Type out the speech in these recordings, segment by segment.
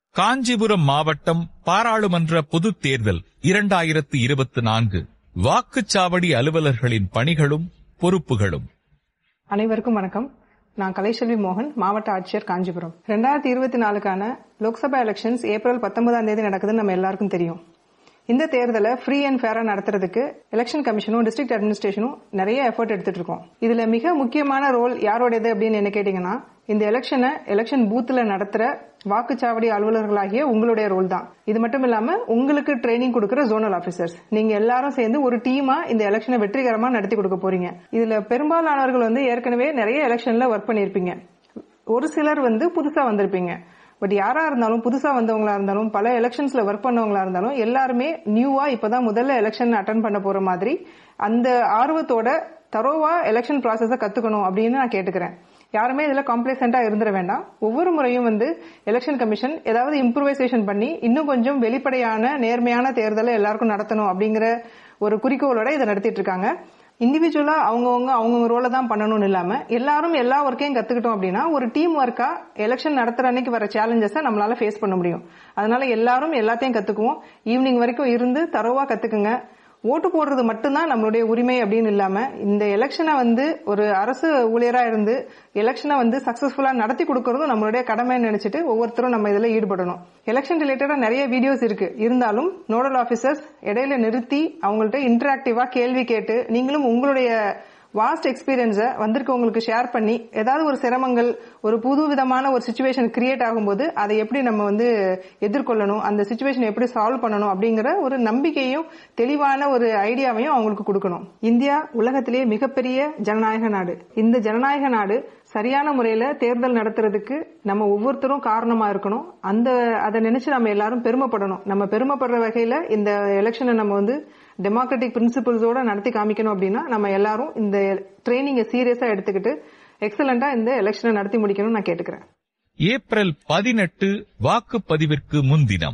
காஞ்சிபுரம் மாவட்டம் பாராளுமன்ற பொதுத் தேர்தல் இரண்டாயிரத்து இருபத்தி நான்கு வாக்குச்சாவடி அலுவலர்களின் பணிகளும் பொறுப்புகளும் அனைவருக்கும் வணக்கம் நான் கலைசெல்வி மோகன் மாவட்ட ஆட்சியர் காஞ்சிபுரம் ரெண்டாயிரத்தி இருபத்தி நாலுக்கான லோக்சபா எலெக்ஷன்ஸ் ஏப்ரல் பத்தொன்பதாம் தேதி நடக்குதுன்னு நம்ம எல்லாருக்கும் தெரியும் இந்த தேர்தலை ஃப்ரீ அண்ட் ஃபேரா நடத்துறதுக்கு எலெக்ஷன் கமிஷனும் டிஸ்ட்ரிக்ட் அட்மினிஸ்ட்ரேஷனும் நிறைய எஃபர்ட் எடுத்துட்டு இருக்கோம் இதுல மிக முக்கியமான ரோல் யாரோடது அப்படின்னு என்ன கேட்டீங்கன்னா இந்த எலெக்ஷனை எலெக்ஷன் பூத்ல நடத்துற வாக்குச்சாவடி அலுவலர்களாகிய உங்களுடைய ரோல் தான் இது மட்டும் இல்லாம உங்களுக்கு ட்ரைனிங் கொடுக்கிற ஜோனல் ஆபீசர்ஸ் நீங்க எல்லாரும் சேர்ந்து ஒரு டீமா இந்த எலெக்ஷனை வெற்றிகரமா நடத்தி கொடுக்க போறீங்க இதுல பெரும்பாலானவர்கள் வந்து ஏற்கனவே நிறைய எலெக்ஷன்ல ஒர்க் பண்ணியிருப்பீங்க ஒரு சிலர் வந்து புதுசா வந்திருப்பீங்க பட் யாரா இருந்தாலும் புதுசா வந்தவங்களா இருந்தாலும் பல எலெக்ஷன்ஸ்ல ஒர்க் பண்ணவங்களா இருந்தாலும் எல்லாருமே நியூவா இப்பதான் முதல்ல எலெக்ஷன் அட்டன் பண்ண போற மாதிரி அந்த ஆர்வத்தோட தரோவா எலெக்ஷன் ப்ராசஸ கத்துக்கணும் அப்படின்னு நான் கேட்டுக்கிறேன் யாருமே இதுல காம்ப்ளசண்டா இருந்துட வேண்டாம் ஒவ்வொரு முறையும் வந்து எலெக்ஷன் கமிஷன் ஏதாவது இம்ப்ரூவைசேஷன் பண்ணி இன்னும் கொஞ்சம் வெளிப்படையான நேர்மையான தேர்தலை எல்லாருக்கும் நடத்தணும் அப்படிங்கிற ஒரு குறிக்கோளோட இதை நடத்திட்டு இருக்காங்க இண்டிவிஜுவலா அவங்கவுங்க அவங்கவுங்க ரோலை தான் பண்ணணும்னு இல்லாம எல்லாரும் எல்லா ஒர்க்கையும் கத்துக்கிட்டோம் அப்படின்னா ஒரு டீம் ஒர்க்கா எலெக்ஷன் நடத்துற அன்னைக்கு வர சேலஞ்சஸை நம்மளால ஃபேஸ் பண்ண முடியும் அதனால எல்லாரும் எல்லாத்தையும் கத்துக்குவோம் ஈவினிங் வரைக்கும் இருந்து தரோவா கத்துக்குங்க ஓட்டு போடுறது மட்டும்தான் நம்மளுடைய உரிமை அப்படின்னு இல்லாம இந்த எலெக்ஷனை வந்து ஒரு அரசு ஊழியரா இருந்து எலெக்ஷனை வந்து சக்சஸ்ஃபுல்லா நடத்தி கொடுக்கறதும் நம்மளுடைய கடமைன்னு நினைச்சிட்டு ஒவ்வொருத்தரும் நம்ம இதுல ஈடுபடணும் எலெக்ஷன் ரிலேட்டடா நிறைய வீடியோஸ் இருக்கு இருந்தாலும் நோடல் ஆபீசர்ஸ் இடையில நிறுத்தி அவங்கள்ட்ட இன்டராக்டிவா கேள்வி கேட்டு நீங்களும் உங்களுடைய வாஸ்ட் எக்ஸ்பீரியன்ஸை வந்திருக்கவங்களுக்கு ஷேர் பண்ணி ஏதாவது ஒரு சிரமங்கள் ஒரு புது விதமான ஒரு சுச்சுவேஷன் கிரியேட் ஆகும்போது அதை எப்படி நம்ம வந்து எதிர்கொள்ளணும் அந்த சுச்சுவேஷன் எப்படி சால்வ் பண்ணணும் அப்படிங்கிற ஒரு நம்பிக்கையும் தெளிவான ஒரு ஐடியாவையும் அவங்களுக்கு கொடுக்கணும் இந்தியா உலகத்திலேயே மிகப்பெரிய ஜனநாயக நாடு இந்த ஜனநாயக நாடு சரியான முறையில தேர்தல் நடத்துறதுக்கு நம்ம ஒவ்வொருத்தரும் காரணமா இருக்கணும் அந்த அதை நினைச்சு நம்ம எல்லாரும் பெருமைப்படணும் நம்ம பெருமைப்படுற வகையில இந்த எலெக்ஷனை நம்ம வந்து டெமோக்ராட்டிக் பிரின்சிபல்ஸோட நடத்தி காமிக்கணும் அப்படின்னா நம்ம எல்லாரும் இந்த ட்ரைனிங்கை சீரியஸா எடுத்துக்கிட்டு எக்ஸலண்டா இந்த எலெக்ஷனை நடத்தி முடிக்கணும்னு நான் கேட்டுக்கிறேன் ஏப்ரல் பதினெட்டு வாக்குப்பதிவிற்கு முன்தினம்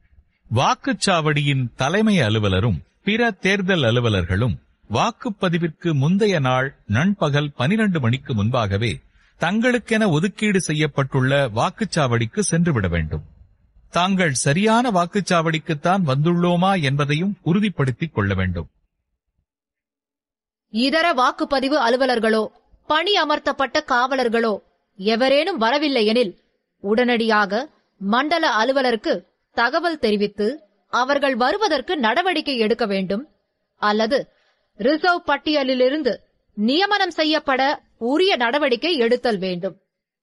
வாக்குச்சாவடியின் தலைமை அலுவலரும் பிற தேர்தல் அலுவலர்களும் வாக்குப்பதிவிற்கு முந்தைய நாள் நண்பகல் பனிரண்டு மணிக்கு முன்பாகவே தங்களுக்கென ஒதுக்கீடு செய்யப்பட்டுள்ள வாக்குச்சாவடிக்கு சென்றுவிட வேண்டும் தாங்கள் சரியான வாக்குச்சாவடிக்குத்தான் வந்துள்ளோமா என்பதையும் உறுதிப்படுத்திக் கொள்ள வேண்டும் இதர வாக்குப்பதிவு அலுவலர்களோ பணி அமர்த்தப்பட்ட காவலர்களோ எவரேனும் வரவில்லை எனில் உடனடியாக மண்டல அலுவலருக்கு தகவல் தெரிவித்து அவர்கள் வருவதற்கு நடவடிக்கை எடுக்க வேண்டும் அல்லது ரிசர்வ் பட்டியலிலிருந்து நியமனம் செய்யப்பட உரிய நடவடிக்கை எடுத்தல் வேண்டும்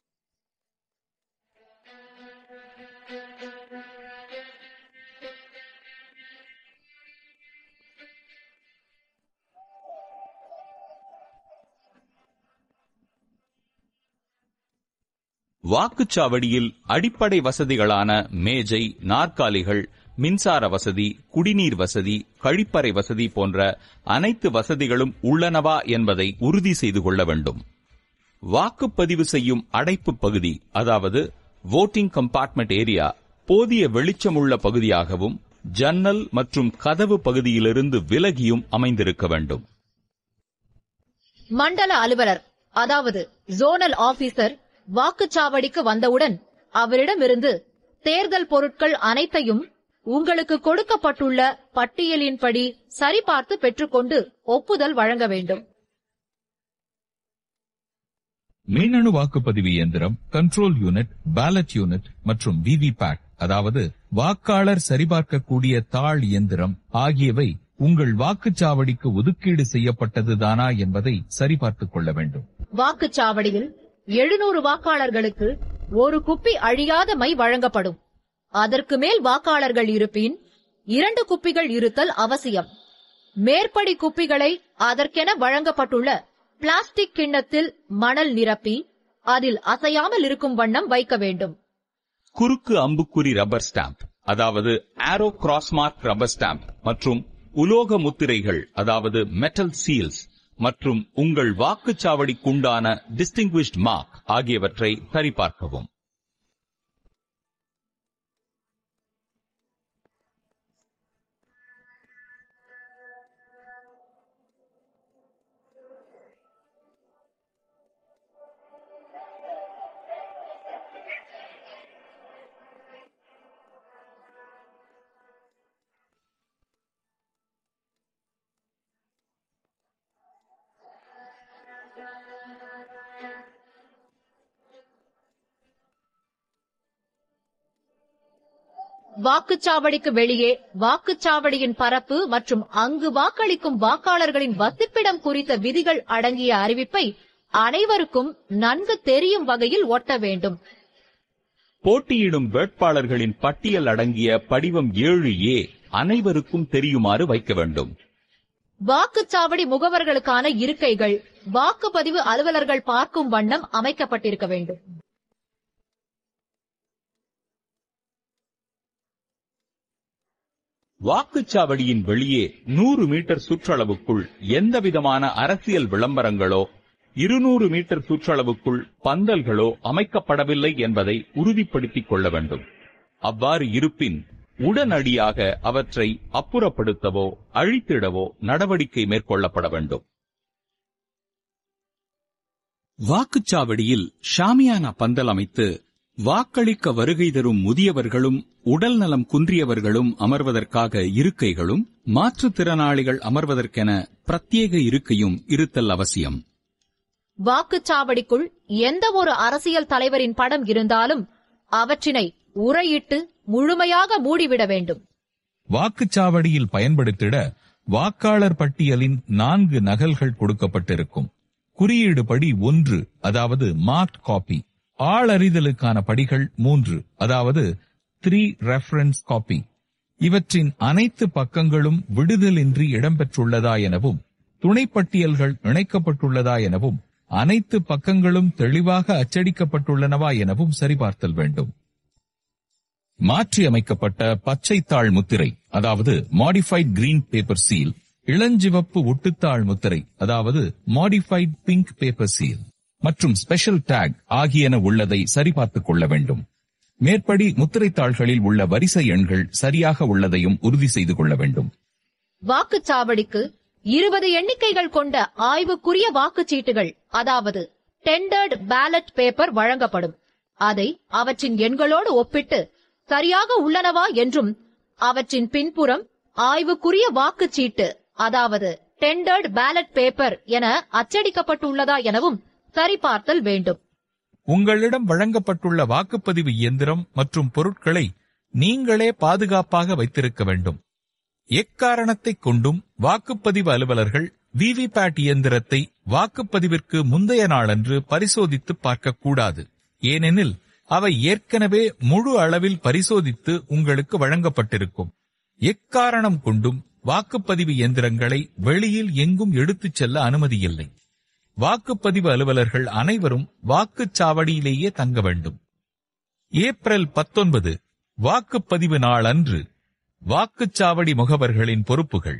வாக்குச்சாவடியில் அடிப்படை வசதிகளான மேஜை நாற்காலிகள் மின்சார வசதி குடிநீர் வசதி கழிப்பறை வசதி போன்ற அனைத்து வசதிகளும் உள்ளனவா என்பதை உறுதி செய்து கொள்ள வேண்டும் வாக்குப்பதிவு செய்யும் அடைப்பு பகுதி அதாவது voting கம்பார்ட்மெண்ட் ஏரியா போதிய வெளிச்சமுள்ள பகுதியாகவும் ஜன்னல் மற்றும் கதவு பகுதியிலிருந்து விலகியும் அமைந்திருக்க வேண்டும் மண்டல அலுவலர் அதாவது ஜோனல் ஆபீசர் வாக்குச்சாவடிக்கு வந்தவுடன் அவரிடமிருந்து தேர்தல் பொருட்கள் அனைத்தையும் உங்களுக்கு கொடுக்கப்பட்டுள்ள பட்டியலின்படி சரிபார்த்து பெற்றுக்கொண்டு ஒப்புதல் வழங்க வேண்டும் மின்னணு வாக்குப்பதிவு இயந்திரம் கண்ட்ரோல் யூனிட் பேலட் யூனிட் மற்றும் விவிபேட் அதாவது வாக்காளர் சரிபார்க்கக்கூடிய தாழ் இயந்திரம் ஆகியவை உங்கள் வாக்குச்சாவடிக்கு ஒதுக்கீடு செய்யப்பட்டதுதானா என்பதை சரிபார்த்துக் கொள்ள வேண்டும் வாக்குச்சாவடியில் எழுநூறு வாக்காளர்களுக்கு ஒரு குப்பி அழியாத மை வழங்கப்படும் அதற்கு மேல் வாக்காளர்கள் இருப்பின் இரண்டு குப்பிகள் இருத்தல் அவசியம் மேற்படி குப்பிகளை அதற்கென வழங்கப்பட்டுள்ள பிளாஸ்டிக் கிண்ணத்தில் மணல் நிரப்பி அதில் அசையாமல் இருக்கும் வண்ணம் வைக்க வேண்டும் குறுக்கு அம்புக்குறி ரப்பர் ஸ்டாம்ப் அதாவது ஆரோ கிராஸ்மார்க் ரப்பர் ஸ்டாம்ப் மற்றும் உலோக முத்திரைகள் அதாவது மெட்டல் சீல்ஸ் மற்றும் உங்கள் வாக்குச்சாவடிக்குண்டான டிஸ்டிங்விஷ்ட் மார்க் ஆகியவற்றை சரிபார்க்கவும் வாக்குச்சாவடிக்கு வெளியே வாக்குச்சாவடியின் பரப்பு மற்றும் அங்கு வாக்களிக்கும் வாக்காளர்களின் வசிப்பிடம் குறித்த விதிகள் அடங்கிய அறிவிப்பை அனைவருக்கும் நன்கு தெரியும் வகையில் ஒட்ட வேண்டும் போட்டியிடும் வேட்பாளர்களின் பட்டியல் அடங்கிய படிவம் ஏழு ஏ அனைவருக்கும் தெரியுமாறு வைக்க வேண்டும் வாக்குச்சாவடி முகவர்களுக்கான இருக்கைகள் வாக்குப்பதிவு அலுவலர்கள் பார்க்கும் வண்ணம் அமைக்கப்பட்டிருக்க வேண்டும் வாக்குச்சாவடியின் வெளியே நூறு மீட்டர் சுற்றளவுக்குள் எந்தவிதமான அரசியல் விளம்பரங்களோ இருநூறு மீட்டர் சுற்றளவுக்குள் பந்தல்களோ அமைக்கப்படவில்லை என்பதை உறுதிப்படுத்திக் கொள்ள வேண்டும் அவ்வாறு இருப்பின் உடனடியாக அவற்றை அப்புறப்படுத்தவோ அழித்திடவோ நடவடிக்கை மேற்கொள்ளப்பட வேண்டும் வாக்குச்சாவடியில் ஷாமியானா பந்தல் அமைத்து வாக்களிக்க வருகை தரும் முதியவர்களும் உடல் நலம் குன்றியவர்களும் அமர்வதற்காக இருக்கைகளும் மாற்றுத்திறனாளிகள் அமர்வதற்கென பிரத்யேக இருக்கையும் இருத்தல் அவசியம் வாக்குச்சாவடிக்குள் எந்த ஒரு அரசியல் தலைவரின் படம் இருந்தாலும் அவற்றினை உரையிட்டு முழுமையாக மூடிவிட வேண்டும் வாக்குச்சாவடியில் பயன்படுத்திட வாக்காளர் பட்டியலின் நான்கு நகல்கள் கொடுக்கப்பட்டிருக்கும் குறியீடு படி ஒன்று அதாவது மார்க் காப்பி ஆளறிதலுக்கான படிகள் மூன்று அதாவது த்ரீ ரெஃபரன்ஸ் காப்பி இவற்றின் அனைத்து பக்கங்களும் விடுதலின்றி இடம்பெற்றுள்ளதா எனவும் துணைப்பட்டியல்கள் இணைக்கப்பட்டுள்ளதா எனவும் அனைத்து பக்கங்களும் தெளிவாக அச்சடிக்கப்பட்டுள்ளனவா எனவும் சரிபார்த்தல் வேண்டும் மாற்றி அமைக்கப்பட்ட பச்சைத்தாள் முத்திரை அதாவது மாடிஃபைட் கிரீன் பேப்பர் சீல் இளஞ்சிவப்பு ஒட்டுத்தாள் முத்திரை அதாவது மாடிஃபைட் பிங்க் பேப்பர் சீல் மற்றும் ஸ்பெஷல் டேக் ஆகியன உள்ளதை சரிபார்த்துக் கொள்ள வேண்டும் மேற்படி முத்திரைத்தாள்களில் உள்ள வரிசை எண்கள் சரியாக உள்ளதையும் உறுதி செய்து கொள்ள வேண்டும் வாக்குச்சாவடிக்கு இருபது எண்ணிக்கைகள் கொண்ட ஆய்வுக்குரிய வாக்குச்சீட்டுகள் அதாவது டெண்டர்ட் பேலட் பேப்பர் வழங்கப்படும் அதை அவற்றின் எண்களோடு ஒப்பிட்டு சரியாக உள்ளனவா என்றும் அவற்றின் பின்புறம் ஆய்வுக்குரிய வாக்குச்சீட்டு அதாவது டெண்டர்ட் பேலட் பேப்பர் என அச்சடிக்கப்பட்டுள்ளதா எனவும் சரிபார்த்தல் வேண்டும் உங்களிடம் வழங்கப்பட்டுள்ள வாக்குப்பதிவு இயந்திரம் மற்றும் பொருட்களை நீங்களே பாதுகாப்பாக வைத்திருக்க வேண்டும் எக்காரணத்தைக் கொண்டும் வாக்குப்பதிவு அலுவலர்கள் விவிபேட் இயந்திரத்தை வாக்குப்பதிவிற்கு முந்தைய நாளன்று பரிசோதித்து பார்க்கக்கூடாது ஏனெனில் அவை ஏற்கனவே முழு அளவில் பரிசோதித்து உங்களுக்கு வழங்கப்பட்டிருக்கும் எக்காரணம் கொண்டும் வாக்குப்பதிவு இயந்திரங்களை வெளியில் எங்கும் எடுத்துச் செல்ல அனுமதியில்லை வாக்குப்பதிவு அலுவலர்கள் அனைவரும் வாக்குச்சாவடியிலேயே தங்க வேண்டும் ஏப்ரல் பத்தொன்பது வாக்குப்பதிவு நாள் அன்று வாக்குச்சாவடி முகவர்களின் பொறுப்புகள்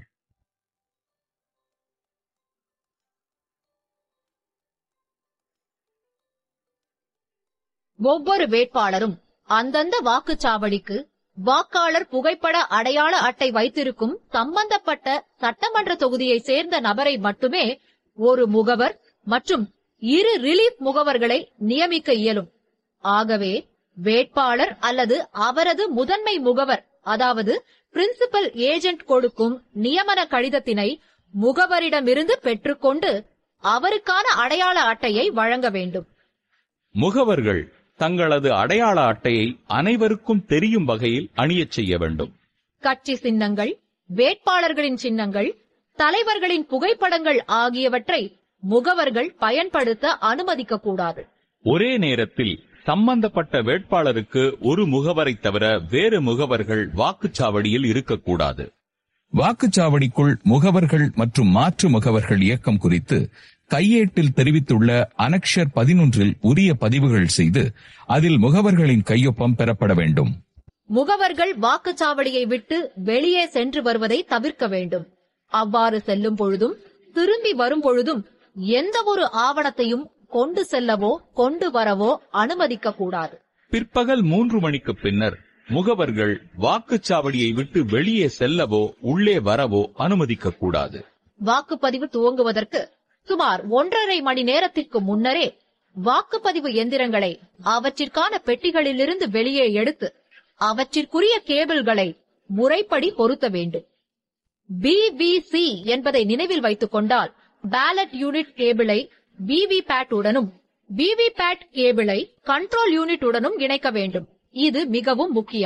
ஒவ்வொரு வேட்பாளரும் அந்தந்த வாக்குச்சாவடிக்கு வாக்காளர் புகைப்பட அடையாள அட்டை வைத்திருக்கும் சம்பந்தப்பட்ட சட்டமன்ற தொகுதியை சேர்ந்த நபரை மட்டுமே ஒரு முகவர் மற்றும் இரு ரிலீஃப் முகவர்களை நியமிக்க இயலும் ஆகவே வேட்பாளர் அல்லது அவரது முதன்மை முகவர் அதாவது பிரின்சிபல் ஏஜென்ட் கொடுக்கும் நியமன கடிதத்தினை முகவரிடமிருந்து பெற்றுக்கொண்டு அவருக்கான அடையாள அட்டையை வழங்க வேண்டும் முகவர்கள் தங்களது அடையாள அட்டையை அனைவருக்கும் தெரியும் வகையில் அணியச் செய்ய வேண்டும் கட்சி சின்னங்கள் வேட்பாளர்களின் சின்னங்கள் தலைவர்களின் புகைப்படங்கள் ஆகியவற்றை முகவர்கள் பயன்படுத்த அனுமதிக்க கூடாது ஒரே நேரத்தில் சம்பந்தப்பட்ட வேட்பாளருக்கு ஒரு முகவரை தவிர வேறு முகவர்கள் வாக்குச்சாவடியில் இருக்கக்கூடாது வாக்குச்சாவடிக்குள் முகவர்கள் மற்றும் மாற்று முகவர்கள் இயக்கம் குறித்து கையேட்டில் தெரிவித்துள்ள அனக்ஷர் பதினொன்றில் உரிய பதிவுகள் செய்து அதில் முகவர்களின் கையொப்பம் பெறப்பட வேண்டும் முகவர்கள் வாக்குச்சாவடியை விட்டு வெளியே சென்று வருவதை தவிர்க்க வேண்டும் அவ்வாறு செல்லும் பொழுதும் திரும்பி வரும் பொழுதும் எந்த ஒரு ஆவணத்தையும் கொண்டு செல்லவோ கொண்டு வரவோ அனுமதிக்க கூடாது பிற்பகல் மூன்று மணிக்கு பின்னர் முகவர்கள் வாக்குச்சாவடியை விட்டு வெளியே செல்லவோ உள்ளே வரவோ அனுமதிக்க கூடாது வாக்குப்பதிவு துவங்குவதற்கு சுமார் ஒன்றரை மணி நேரத்திற்கு முன்னரே வாக்குப்பதிவு எந்திரங்களை அவற்றிற்கான பெட்டிகளிலிருந்து வெளியே எடுத்து அவற்றிற்குரிய கேபிள்களை முறைப்படி பொருத்த வேண்டும் பிவிசி என்பதை நினைவில் வைத்துக் கொண்டால் பேலட் யூனிட் கேபிளை விவிபேட் உடனும் விவிபேட் கேபிளை கண்ட்ரோல் யூனிட் உடனும் இணைக்க வேண்டும் இது மிகவும் முக்கியம்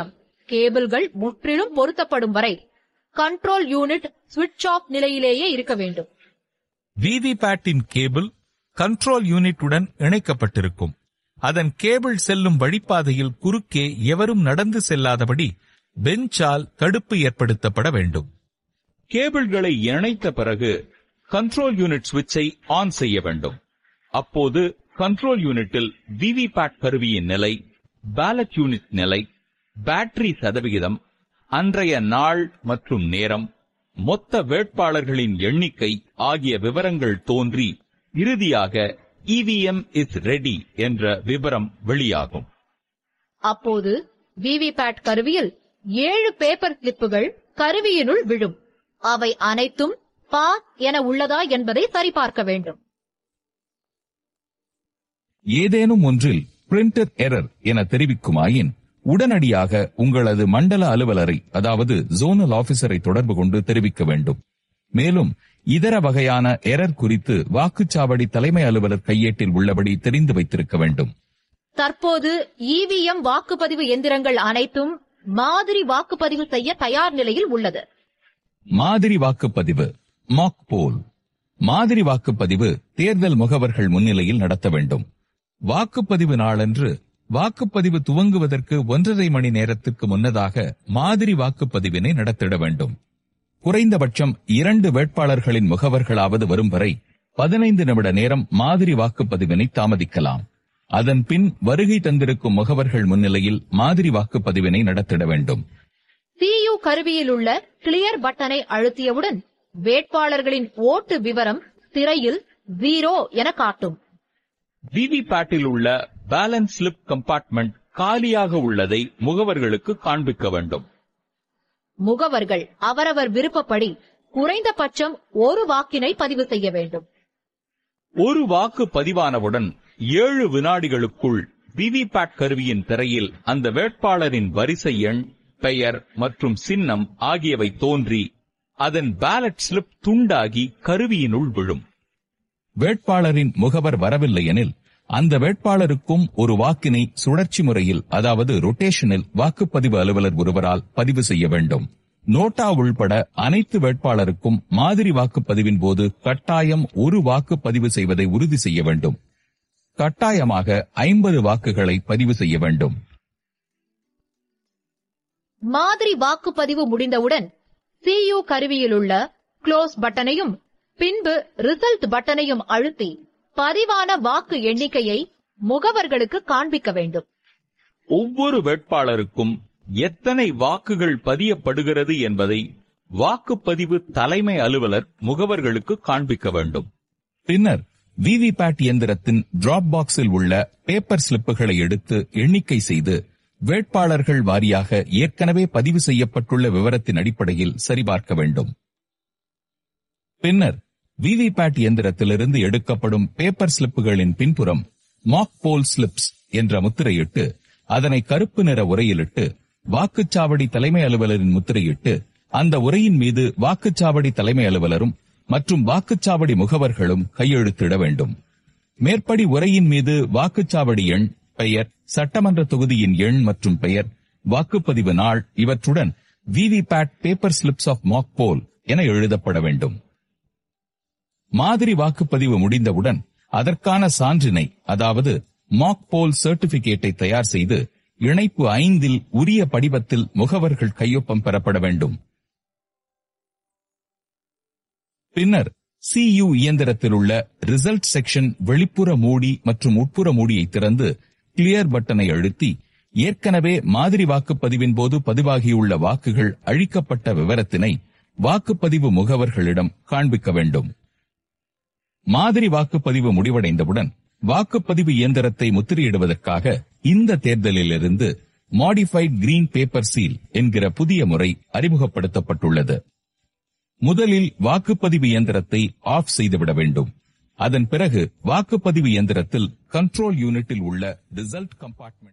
கேபிள்கள் முற்றிலும் பொருத்தப்படும் வரை கண்ட்ரோல் யூனிட் சுவிட்ச் ஆஃப் நிலையிலேயே இருக்க வேண்டும் விவிபேட்டின் கேபிள் கண்ட்ரோல் யூனிட்டுடன் இணைக்கப்பட்டிருக்கும் அதன் கேபிள் செல்லும் வழிப்பாதையில் குறுக்கே எவரும் நடந்து செல்லாதபடி பெஞ்சால் தடுப்பு ஏற்படுத்தப்பட வேண்டும் கேபிள்களை இணைத்த பிறகு கண்ட்ரோல் யூனிட் சுவிட்சை ஆன் செய்ய வேண்டும் அப்போது கண்ட்ரோல் யூனிட்டில் விவிபேட் கருவியின் நிலை பேலட் யூனிட் நிலை பேட்டரி சதவிகிதம் அன்றைய நாள் மற்றும் நேரம் மொத்த வேட்பாளர்களின் எண்ணிக்கை ஆகிய விவரங்கள் தோன்றி இறுதியாக இவிஎம் இஸ் ரெடி என்ற விவரம் வெளியாகும் அப்போது விவிபேட் கருவியில் ஏழு பேப்பர் கிளிப்புகள் கருவியினுள் விழும் அவை அனைத்தும் பாஸ் என உள்ளதா என்பதை சரிபார்க்க வேண்டும் ஏதேனும் ஒன்றில் பிரிண்டர் எரர் என தெரிவிக்குமாயின் உடனடியாக உங்களது மண்டல அலுவலரை அதாவது ஜோனல் ஆபீசரை தொடர்பு கொண்டு தெரிவிக்க வேண்டும் மேலும் இதர வகையான எரர் குறித்து வாக்குச்சாவடி தலைமை அலுவலர் கையேட்டில் உள்ளபடி தெரிந்து வைத்திருக்க வேண்டும் தற்போது இவிஎம் வாக்குப்பதிவு எந்திரங்கள் அனைத்தும் மாதிரி வாக்குப்பதிவு செய்ய தயார் நிலையில் உள்ளது மாதிரி வாக்குப்பதிவு மாக் போல் மாதிரி வாக்குப்பதிவு தேர்தல் முகவர்கள் முன்னிலையில் நடத்த வேண்டும் வாக்குப்பதிவு நாளன்று வாக்குப்பதிவு துவங்குவதற்கு ஒன்றரை மணி நேரத்துக்கு முன்னதாக மாதிரி வாக்குப்பதிவினை நடத்திட வேண்டும் குறைந்தபட்சம் இரண்டு வேட்பாளர்களின் முகவர்களாவது வரும் வரை பதினைந்து நிமிட நேரம் மாதிரி வாக்குப்பதிவினை தாமதிக்கலாம் அதன் பின் வருகை தந்திருக்கும் முகவர்கள் முன்னிலையில் மாதிரி வாக்குப்பதிவினை நடத்திட வேண்டும் சியு கருவியில் உள்ள கிளியர் பட்டனை அழுத்தியவுடன் வேட்பாளர்களின் ஓட்டு விவரம் திரையில் ஜீரோ என காட்டும் விவிபேட்டில் உள்ள பேலன்ஸ் ஸ்லிப் கம்பார்ட்மெண்ட் காலியாக உள்ளதை முகவர்களுக்கு காண்பிக்க வேண்டும் முகவர்கள் அவரவர் விருப்பப்படி குறைந்தபட்சம் ஒரு வாக்கினை பதிவு செய்ய வேண்டும் ஒரு வாக்கு பதிவானவுடன் ஏழு வினாடிகளுக்குள் விவிபேட் கருவியின் திரையில் அந்த வேட்பாளரின் வரிசை எண் பெயர் மற்றும் சின்னம் ஆகியவை தோன்றி அதன் பேலட் ஸ்லிப் துண்டாகி கருவியினுள் விழும் வேட்பாளரின் முகவர் வரவில்லை எனில் அந்த வேட்பாளருக்கும் ஒரு வாக்கினை சுழற்சி முறையில் அதாவது ரொட்டேஷனில் வாக்குப்பதிவு அலுவலர் ஒருவரால் பதிவு செய்ய வேண்டும் நோட்டா உள்பட அனைத்து வேட்பாளருக்கும் மாதிரி வாக்குப்பதிவின் போது கட்டாயம் ஒரு வாக்கு பதிவு செய்வதை உறுதி செய்ய வேண்டும் கட்டாயமாக ஐம்பது வாக்குகளை பதிவு செய்ய வேண்டும் மாதிரி வாக்குப்பதிவு முடிந்தவுடன் சியு கருவியில் உள்ள க்ளோஸ் பட்டனையும் பின்பு ரிசல்ட் பட்டனையும் அழுத்தி பதிவான வாக்கு எண்ணிக்கையை முகவர்களுக்கு காண்பிக்க வேண்டும் ஒவ்வொரு வேட்பாளருக்கும் எத்தனை வாக்குகள் பதியப்படுகிறது என்பதை வாக்குப்பதிவு தலைமை அலுவலர் முகவர்களுக்கு காண்பிக்க வேண்டும் பின்னர் விவிபேட் இயந்திரத்தின் டிராப் பாக்ஸில் உள்ள பேப்பர் ஸ்லிப்புகளை எடுத்து எண்ணிக்கை செய்து வேட்பாளர்கள் வாரியாக ஏற்கனவே பதிவு செய்யப்பட்டுள்ள விவரத்தின் அடிப்படையில் சரிபார்க்க வேண்டும் பின்னர் விவிபேட் இயந்திரத்திலிருந்து எடுக்கப்படும் பேப்பர் ஸ்லிப்புகளின் பின்புறம் மாக் போல் ஸ்லிப்ஸ் என்ற முத்திரையிட்டு அதனை கருப்பு நிற உரையிலிட்டு வாக்குச்சாவடி தலைமை அலுவலரின் முத்திரையிட்டு அந்த உரையின் மீது வாக்குச்சாவடி தலைமை அலுவலரும் மற்றும் வாக்குச்சாவடி முகவர்களும் கையெழுத்திட வேண்டும் மேற்படி உரையின் மீது வாக்குச்சாவடி எண் பெயர் சட்டமன்ற தொகுதியின் எண் மற்றும் பெயர் வாக்குப்பதிவு நாள் இவற்றுடன் VVPAT paper slips of mock poll என எழுதப்பட வேண்டும் மாதிரி வாக்குப்பதிவு முடிந்தவுடன் அதற்கான சான்றினை அதாவது மாக் போல் சர்டிபிகேட்டை தயார் செய்து இணைப்பு ஐந்தில் உரிய படிவத்தில் முகவர்கள் கையொப்பம் பெறப்பட வேண்டும் பின்னர் சியு இயந்திரத்தில் உள்ள ரிசல்ட் செக்ஷன் வெளிப்புற மூடி மற்றும் உட்புற மூடியை திறந்து கிளியர் பட்டனை அழுத்தி ஏற்கனவே மாதிரி வாக்குப்பதிவின் போது பதிவாகியுள்ள வாக்குகள் அழிக்கப்பட்ட விவரத்தினை வாக்குப்பதிவு முகவர்களிடம் காண்பிக்க வேண்டும் மாதிரி வாக்குப்பதிவு முடிவடைந்தவுடன் வாக்குப்பதிவு இயந்திரத்தை முத்திரையிடுவதற்காக இந்த தேர்தலிலிருந்து மாடிஃபைட் கிரீன் பேப்பர் சீல் என்கிற புதிய முறை அறிமுகப்படுத்தப்பட்டுள்ளது முதலில் வாக்குப்பதிவு இயந்திரத்தை ஆஃப் செய்துவிட வேண்டும் அதன் பிறகு வாக்குப்பதிவு இயந்திரத்தில் கண்ட்ரோல் யூனிட்டில் உள்ள ரிசல்ட் கம்பார்ட்மெண்ட்